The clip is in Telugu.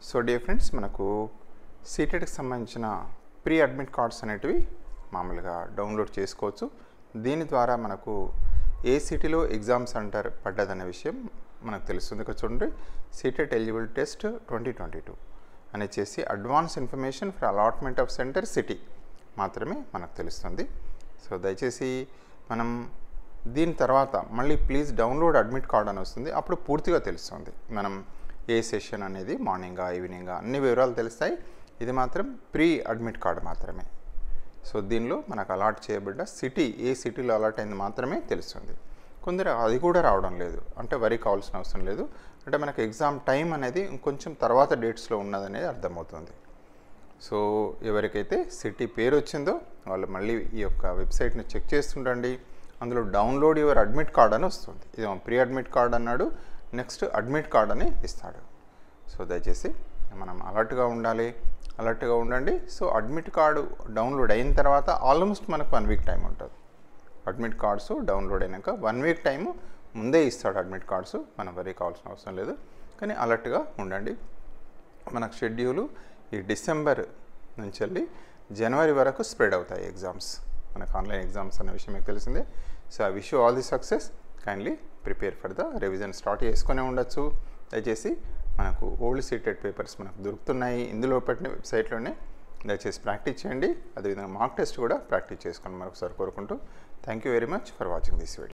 సో డియర్ ఫ్రెండ్స్ మనకు సీటెడ్కి సంబంధించిన ప్రీ అడ్మిట్ కార్డ్స్ అనేటివి మామూలుగా డౌన్లోడ్ చేసుకోవచ్చు దీని ద్వారా మనకు ఏ సిటీలో ఎగ్జామ్స్ అంటారు పడ్డదనే విషయం మనకు తెలుస్తుంది ఇక్కడ చూడండి seated eligible test twenty twenty two అని చేసి advance information for allotment of centre city మాత్రమే మనకు తెలుస్తుంది సో దయచేసి మనం దీని తర్వాత మళ్ళీ ప్లీజ్ డౌన్లోడ్ అడ్మిట్ కార్డ్ అని వస్తుంది అప్పుడు పూర్తిగా తెలుస్తుంది మనం ఏ సెషన్ అనేది మార్నింగా ఈవినింగా అన్ని వివరాలు తెలుస్తాయి ఇది మాత్రం ప్రీ అడ్మిట్ కార్డ్ మాత్రమే సో దీనిలో మనకు అలాట్ చేయబడ్డ సిటీ ఏ సిటీలో అలాట్ అయింది మాత్రమే తెలుస్తుంది కొందరు అది కూడా రావడం లేదు అంటే వరి కావాల్సిన అవసరం లేదు అంటే మనకు ఎగ్జామ్ టైం అనేది ఇంకొంచెం తర్వాత డేట్స్లో ఉన్నదనేది అర్థమవుతుంది సో ఎవరికైతే సిటీ పేరు వచ్చిందో వాళ్ళు మళ్ళీ ఈ యొక్క వెబ్సైట్ని చెక్ చేస్తుండండి అందులో డౌన్లోడ్ యువర్ అడ్మిట్ కార్డ్ అని వస్తుంది ఇది ప్రీ అడ్మిట్ కార్డ్ అన్నాడు నెక్స్ట్ అడ్మిట్ కార్డ్ అని ఇస్తాడు సో దయచేసి మనం అలర్ట్గా ఉండాలి అలర్ట్గా ఉండండి సో అడ్మిట్ కార్డు డౌన్లోడ్ అయిన తర్వాత ఆల్మోస్ట్ మనకు వన్ వీక్ టైం ఉంటుంది అడ్మిట్ కార్డ్స్ డౌన్లోడ్ అయినాక వన్ వీక్ టైం ముందే ఇస్తాడు అడ్మిట్ కార్డ్స్ మనం వరీ కావాల్సిన అవసరం లేదు కానీ అలర్ట్గా ఉండండి మనకు షెడ్యూలు ఈ డిసెంబర్ నుంచి వెళ్ళి జనవరి వరకు స్ప్రెడ్ అవుతాయి ఎగ్జామ్స్ మనకు ఆన్లైన్ ఎగ్జామ్స్ అనే విషయం మీకు తెలిసిందే so I wish all the success kindly prepare for the revision start చేసుకునే ఉండొచ్చు దయచేసి మనకు ఓల్డ్ సీటెడ్ పేపర్స్ మనకు దొరుకుతున్నాయి ఇందులో పెట్టిన వెబ్సైట్లోనే దయచేసి ప్రాక్టీస్ చేయండి అదేవిధంగా మార్క్ టెస్ట్ కూడా ప్రాక్టీస్ చేసుకోండి మరొకసారి కోరుకుంటూ thank you very much for watching this video